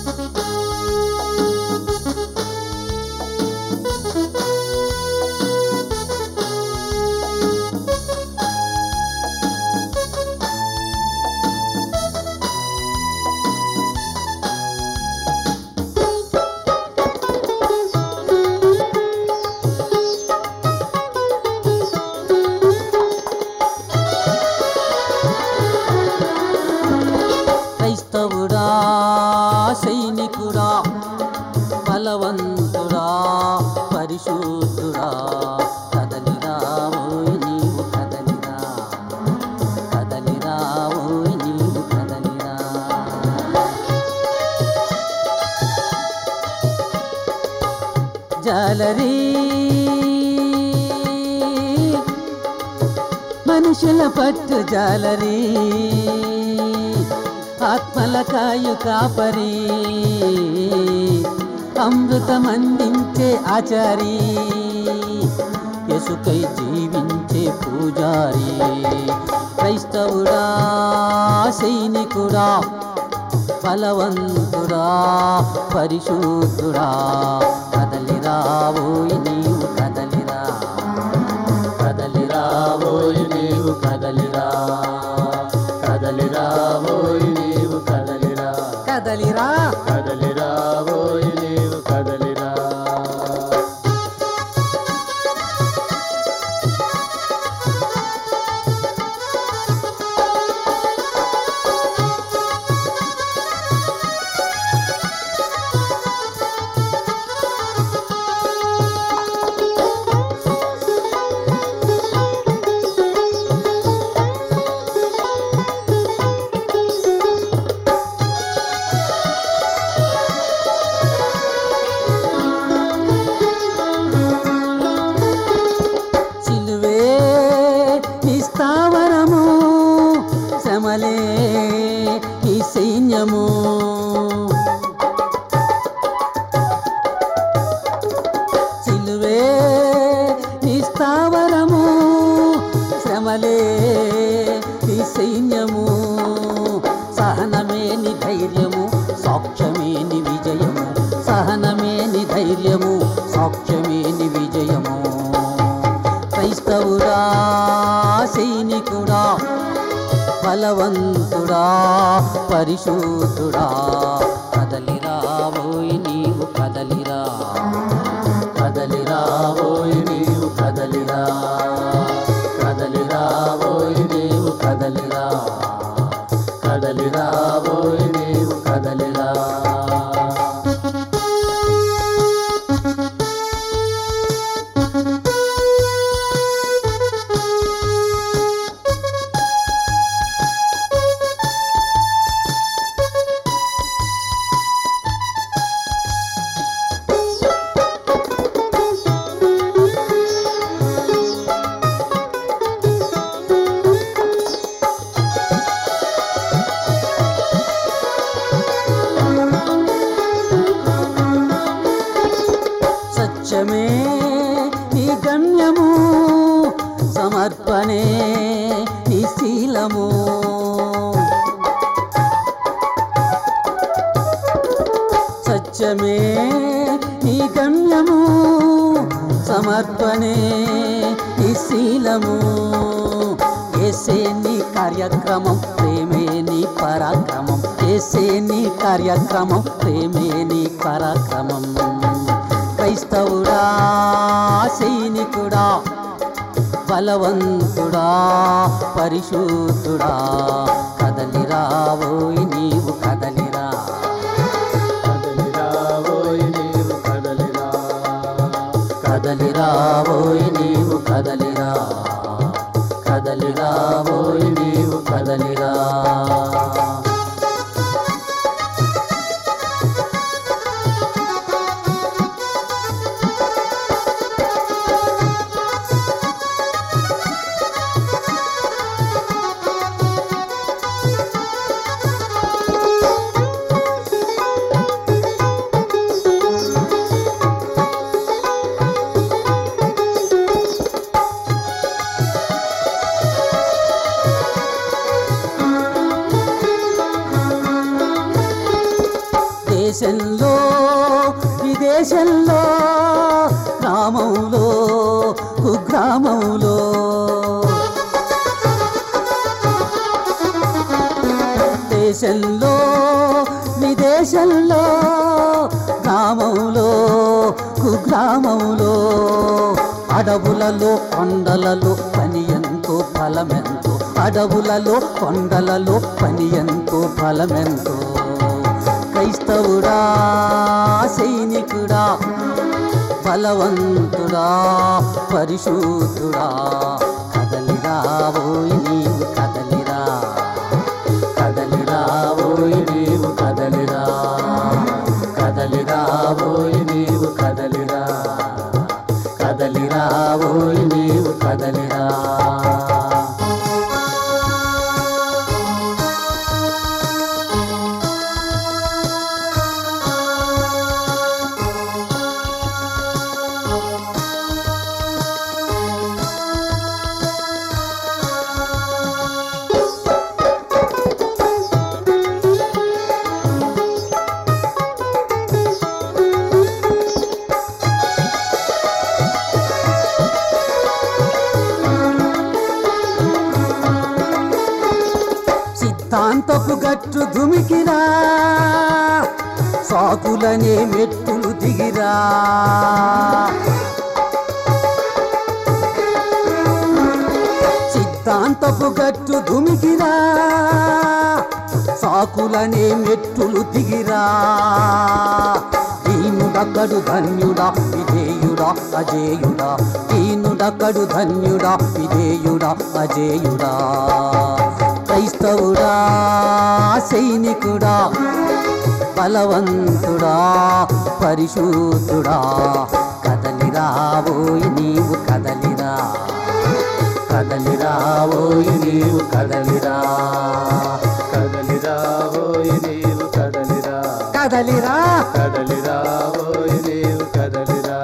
క్రైస్తవుడా సైనికుడా బలవంతుడా పరిశుద్ధుడా కదలిరా ఓయ్ నీవు కదలిరా కదలిరా ఓయ్ నీవు కదలిరా జాలరీ మనుషుల పట్టు జాలరీ ఆత్మల కాయు కాపరి అమృతమందించే ఆచారి ఎసుకై జీవించే పూజారి క్రైస్తవుడా సైనికుడా బలవంతుడా పరిశుద్ధుడా కదలిరా ఓయ్ నీవు కదలిరా కదలిరా ఓయ్ నీవు కదలిరా కదలిరా ఓయ్ నీవు కదలిరా కదలిరా కదలిరా ఓయ్ నీవు కదలిరా సిలువే నీ స్థావరము శ్రమలే నీ సైన్యము సిలువే నీ స్థావరము శ్రమలే నీ సైన్యము సహనమే నీ ధైర్యము సాక్ష్యమే నీ విజయము సహనమే నీ ధైర్యము సాక్ష్యమే నీ విజయము క్రైస్తవుడా సైనికుడా బలవంతుడా పరిశుద్ధుడా కదలిరా ఓయ్ నీవు కదలిరా కదలిరా ఓయ్ నీవు కదలిరా కదలిరా ఓయ్ నీవు కదలిరా కదలిరా ఓయ్ నీవు కదలిరా సత్యమే నీ గమ్యము సమర్పణే నీ శీలము సత్యమే నీ గమ్యము సమర్పణే నీ శీలము ఏసే నీ కార్యక్రమం ప్రేమే నీ పరాక్రమం ఏసే నీ కార్యక్రమం ప్రేమే నీ పరాక్రమం క్రైస్తవుడా సైనికుడా బలవంతుడా పరిశుద్ధుడా కదలిరా ఓయ్ నీవు కదలిరా కదలిరా ఓయ్ నీవు కదలిరా కదలిరా ఓయ్ నీవు కదలిరా కదలిరా ఓయ్ నీవు కదలిరా దేశంలో విదేశంలో గ్రామంలో కుగ్రామంలో దేశంలో విదేశంలో గ్రామంలో కుగ్రామంలో అడవులలో కొండలలో పని ఎంతో ఫలమెంతో అడవులలో కొండలలో పని ఎంతో ఫలమెంతో క్రైస్తవుడా సైనికుడా బలవంతుడా పరిశుద్ధుడా కదలిరా ఓయ్ నీవు కదలిరా కదలిరా ఓయ్ నీవు కదలిరా కదలిరా ఓయ్ నీవు కదలిరా కదలిరా ఓయ్ నీవు కదలిరా సిద్ధాంతపు గట్టు దుమికిరా సాకులనే మెట్టులు దిగిరా సిద్ధాంతపు గట్టు దుమికిరా సాకులనే మెట్టులు దిగిరా దీనుడక్కడు ధన్యుడా విధేయుడా అజేయుడా దీనుడక్కడు ధన్యుడా విధేయుడా అజేయుడా క్రైస్తవుడా సైనికుడా బలవంతుడా పరిశుద్ధుడా కదలిరా ఓయ్ నీవు కదలిరా కదలిరా ఓయ్ నీవు కదలిరా కదలిరా ఓయ్ నీవు కదలిరా కదలిరా కదలిరా ఓయ్ నీవు కదలిరా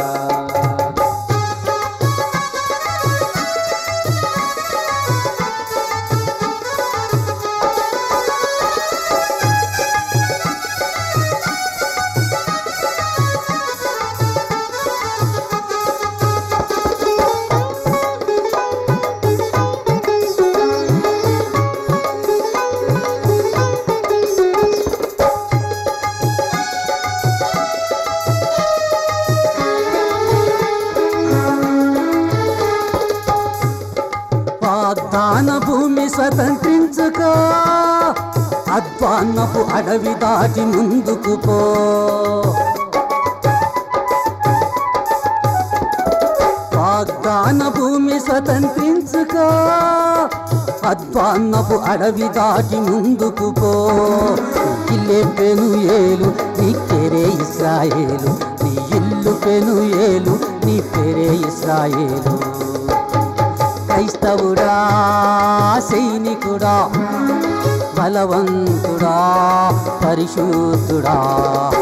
వాగ్దాన భూమి స్వతంత్రించుకో అధ్వాన్నపు అడవి దాటి ముందుకు పో వాగ్దాన భూమి స్వతంత్రించుకో అధ్వాన్నపు అడవి దాటి ముందుకు పో ఇల్లే పెను ఏలు నీ పేరే ఇస్రాయేలు నీ ఇల్లు పెను ఏలు నీ పేరే ఇస్రాయేలు క్రైస్తవుడా సైనికుడా బలవంతుడా పరిశుద్ధుడా